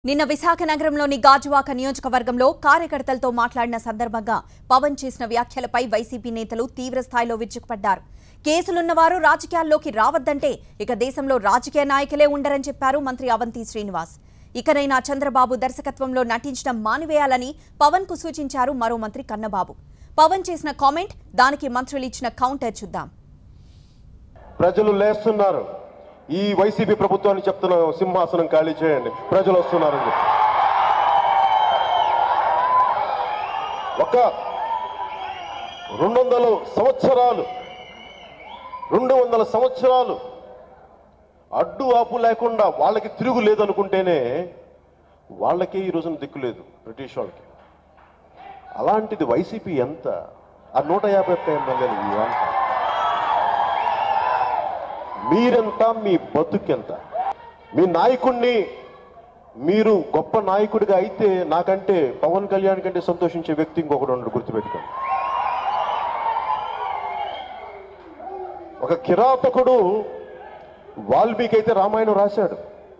నిన్న విశాఖ నగరంలోని గాజువాక నియోజకవర్గంలో కార్యకర్తలతో మాట్లాడిన సందర్భంగా పవన్ చేసిన వ్యాఖ్యలపై వైసీపీ నేతలు తీవ్ర స్థాయిలో విరుచుకుపడ్డారు కేసులున్నవారు రాజకీయాల్లోకి రావద్దంటే ఇక దేశంలో రాజకీయ నాయకులే ఉండరని చెప్పారు మంత్రి అవంతి శ్రీనివాస్ ఇకనైనా చంద్రబాబు దర్శకత్వంలో నటించడం మానివేయాలని పవన్ కు సూచించారు మరో మంత్రి కన్నబాబు పవన్ చేసిన కామెంట్ దానికి మంత్రులు ఇచ్చిన కౌంటర్ చూద్దాం ప్రజలు లేస్తున్నారు ఈ వైసీపీ ప్రభుత్వాన్ని చెప్తున్న సింహాసనం ఖాళీ చేయండి ప్రజలు వస్తున్నారని చెప్పి ఒక రెండు వందల సంవత్సరాలు రెండు వందల సంవత్సరాలు అడ్డు ఆపు లేకుండా వాళ్ళకి తిరుగు లేదనుకుంటేనే వాళ్ళకి ఈ రోజున దిక్కు లేదు బ్రిటిష్ వాళ్ళకి అలాంటిది వైసీపీ ఎంత ఆ నూట యాభై ఒక్క ఎమ్మెల్యేలు ఇవాళ మీరెంత మీ బతుకెంత మీ నాయకుణ్ణి మీరు గొప్ప నాయకుడిగా అయితే నాకంటే పవన్ కళ్యాణ్ కంటే సంతోషించే వ్యక్తి ఇంకొకటి ఉండడు గుర్తుపెట్టుకోండి ఒక కిరాతకుడు వాల్మీకి అయితే రామాయణం రాశాడు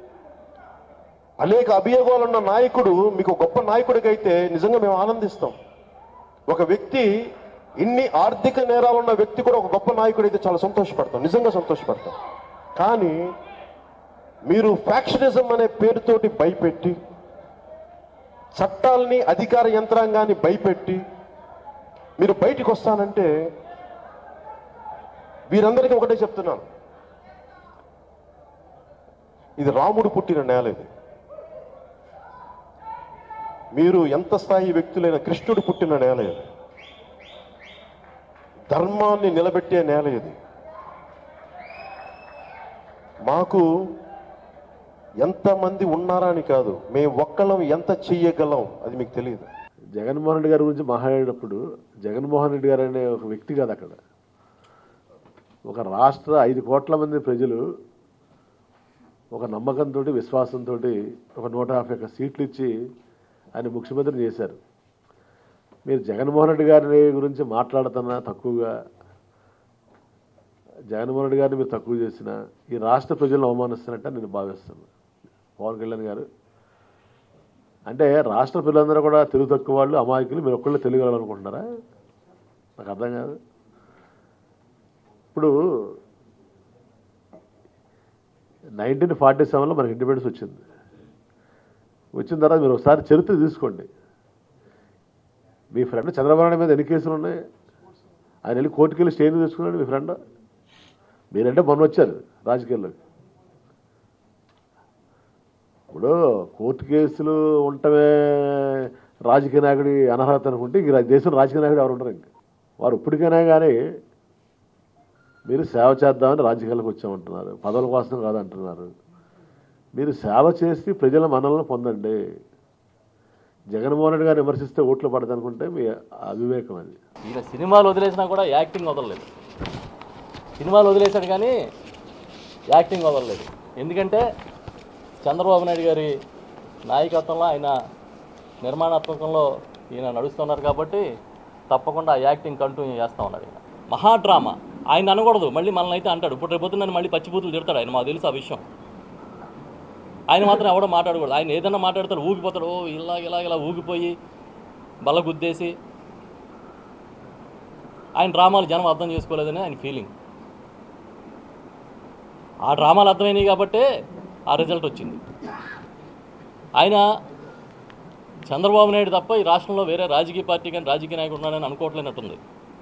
అనేక అభియోగాలున్న నాయకుడు మీకు గొప్ప నాయకుడిగా అయితే నిజంగా మేము ఆనందిస్తాం ఒక వ్యక్తి ఇన్ని ఆర్థిక నేరాలున్న వ్యక్తి కూడా ఒక గొప్ప నాయకుడు అయితే చాలా సంతోషపడతాం నిజంగా సంతోషపడతాం కానీ మీరు ఫ్యాక్షనిజం అనే పేరుతోటి భయపెట్టి చట్టాలని అధికార యంత్రాంగాన్ని భయపెట్టి మీరు బయటికి వస్తానంటే వీరందరికీ ఒకటే చెప్తున్నాను ఇది రాముడు పుట్టిన నేల ఇది మీరు ఎంత స్థాయి వ్యక్తులైన కృష్ణుడు పుట్టిన నేల ఇది ధర్మాన్ని నిలబెట్టే నేల ఇది మాకు ఎంతమంది ఉన్నారని కాదు మేము ఒక్కళ్ళం ఎంత చెయ్యగలం అది మీకు తెలియదు జగన్మోహన్ రెడ్డి గారి గురించి మాట్లాడేటప్పుడు జగన్మోహన్ రెడ్డి గారు అనే ఒక వ్యక్తి కాదు అక్కడ ఒక రాష్ట్ర ఐదు కోట్ల మంది ప్రజలు ఒక నమ్మకంతో విశ్వాసంతో ఒక నూట యాభై ఒక్క సీట్లు ఇచ్చి ఆయన ముఖ్యమంత్రి చేశారు మీరు జగన్మోహన్ రెడ్డి గారి గురించి మాట్లాడుతున్నా తక్కువగా జగన్మోహన్ రెడ్డి గారిని మీరు తక్కువ చేసిన ఈ రాష్ట్ర ప్రజలను అవమానిస్తున్నట్టు నేను భావిస్తున్నాను పవన్ కళ్యాణ్ గారు అంటే రాష్ట్ర పిల్లలందరూ కూడా తెలుగు తక్కువ వాళ్ళు అమాయకులు మీరు ఒక్కళ్ళు తెలుగు వాళ్ళు అనుకుంటున్నారా నాకు అర్థం కాదు ఇప్పుడు నైన్టీన్ ఫార్టీ సెవెన్లో మనకి ఇండిపెండెన్స్ వచ్చింది వచ్చిన తర్వాత మీరు ఒకసారి చరిత్ర తీసుకోండి మీ ఫ్రెండ్ చంద్రబాబు నాయుడు మీద ఎన్ని కేసులు ఉన్నాయి ఆయన వెళ్ళి కోర్టుకి వెళ్ళి స్టే ఎందుకు తెచ్చుకున్నాడు మీ ఫ్రెండ్ మీరంటే మొన్న వచ్చారు రాజకీయాల్లోకి ఇప్పుడు కోర్టు కేసులు ఉండటమే రాజకీయ నాయకుడి అనర్హత అనుకుంటే ఇంక రా- దేశంలో రాజకీయ నాయకుడు ఎవరు ఉండరు ఇంక వారు ఇప్పటికైనా కానీ మీరు సేవ చేద్దామని రాజకీయాలకు వచ్చామంటున్నారు పదవుల కోసం కాదంటున్నారు మీరు సేవ చేసి ప్రజల మనల్ని పొందండి జగన్మోహన్ రెడ్డి గారు విమర్శిస్తే ఓట్లు పడదనుకుంటే మీ అవివేకం అది ఈయన సినిమాలు వదిలేసినా కూడా యాక్టింగ్ వదలలేదు సినిమాలు వదిలేశాడు కానీ యాక్టింగ్ వదలలేదు ఎందుకంటే చంద్రబాబు నాయుడు గారి నాయకత్వంలో ఆయన నిర్మాణాత్మకంలో ఈయన నడుస్తున్నారు కాబట్టి తప్పకుండా ఆ యాక్టింగ్ కంటిన్యూ చేస్తా ఉన్నాడు ఈయన మహా డ్రామా ఆయన అనకూడదు మళ్ళీ మనల్ని అయితే అంటాడు ఇప్పుడు రేపు పొద్దున్న మళ్ళీ పచ్చిబూతులు తిడతాడు ఆయన మాకు తెలుసు ఆ విషయం ఆయన మాత్రం ఎవడో మాట్లాడకూడదు ఆయన ఏదైనా మాట్లాడతాడు ఊగిపోతాడు ఓ ఇలా ఇలా ఇలా ఊగిపోయి బల్ల గుద్దేసి ఆయన డ్రామాలు జనం అర్థం చేసుకోలేదని ఆయన ఫీలింగ్ ఆ డ్రామాలు అర్థమైనాయి కాబట్టే ఆ రిజల్ట్ వచ్చింది ఆయన చంద్రబాబు నాయుడు తప్ప ఈ రాష్ట్రంలో వేరే రాజకీయ పార్టీ కానీ రాజకీయ నాయకుడు ఉన్నాడని అనుకోవట్లేనట్టుంది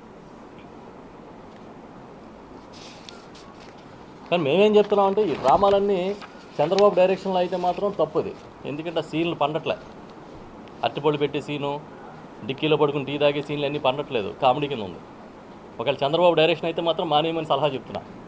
కానీ మేమేం చెప్తున్నామంటే ఈ డ్రామాలన్నీ చంద్రబాబు డైరెక్షన్లో అయితే మాత్రం తప్పుది ఎందుకంటే ఆ సీన్లు పండట్లే అట్టిపళ్ళు పెట్టే సీను డిక్కీలో పడుకుని టీ తాగే సీన్లు అన్నీ పండట్లేదు కామెడీ కింద ఉంది ఒకవేళ చంద్రబాబు డైరెక్షన్ అయితే మాత్రం మానేయమని సలహా చెప్తున్నా